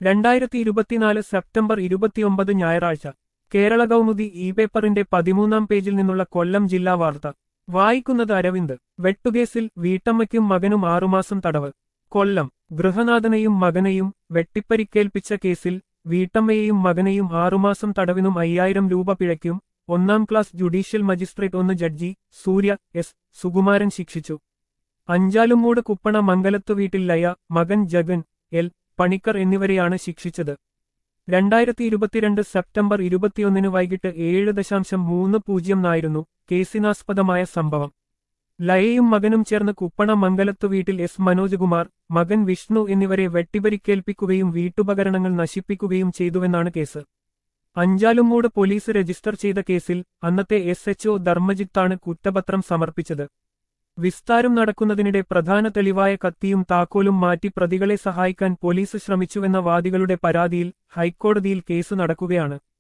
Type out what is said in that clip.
രണ്ടായിരത്തി ഇരുപത്തിനാല് സെപ്റ്റംബർ ഇരുപത്തിയൊമ്പത് ഞായറാഴ്ച കേരള കൗമുദി ഇ പേപ്പറിന്റെ പതിമൂന്നാം പേജിൽ നിന്നുള്ള കൊല്ലം ജില്ലാ വാർത്ത വായിക്കുന്നത് അരവിന്ദ് വെട്ടുകേസിൽ വീട്ടമ്മയ്ക്കും മകനും ആറുമാസം തടവ് കൊല്ലം ഗൃഹനാഥനെയും മകനെയും വെട്ടിപ്പരിക്കേൽപ്പിച്ച കേസിൽ വീട്ടമ്മയെയും മകനെയും ആറുമാസം തടവിനും അയ്യായിരം രൂപ പിഴയ്ക്കും ഒന്നാം ക്ലാസ് ജുഡീഷ്യൽ മജിസ്ട്രേറ്റ് ഒന്ന് ജഡ്ജി സൂര്യ എസ് സുകുമാരൻ ശിക്ഷിച്ചു അഞ്ചാലുമൂട് കുപ്പണ മംഗലത്തു വീട്ടിൽ ലയ മകൻ ജഗൻ എൽ പണിക്കർ എന്നിവരെയാണ് ശിക്ഷിച്ചത് രണ്ടായിരത്തി ഇരുപത്തിരണ്ട് സെപ്റ്റംബർ ഇരുപത്തിയൊന്നിന് വൈകിട്ട് ഏഴ് ദശാംശം മൂന്ന് പൂജ്യം നായിരുന്നു കേസിനാസ്പദമായ സംഭവം ലയയും മകനും ചേർന്ന് കുപ്പണ മംഗലത്തു വീട്ടിൽ എസ് മനോജ്കുമാർ മകൻ വിഷ്ണു എന്നിവരെ വെട്ടിപരിക്കേൽപ്പിക്കുകയും വീട്ടുപകരണങ്ങൾ നശിപ്പിക്കുകയും ചെയ്തുവെന്നാണ് കേസ് അഞ്ചാലുമൂട് പോലീസ് രജിസ്റ്റർ ചെയ്ത കേസിൽ അന്നത്തെ എസ് എച്ച്ഒ ധർമ്മജിത്താണ് കുറ്റപത്രം സമർപ്പിച്ചത് വിസ്താരം നടക്കുന്നതിനിടെ പ്രധാന തെളിവായ കത്തിയും താക്കോലും മാറ്റി പ്രതികളെ സഹായിക്കാൻ പോലീസ് ശ്രമിച്ചുവെന്ന വാദികളുടെ പരാതിയിൽ ഹൈക്കോടതിയിൽ കേസ് നടക്കുകയാണ്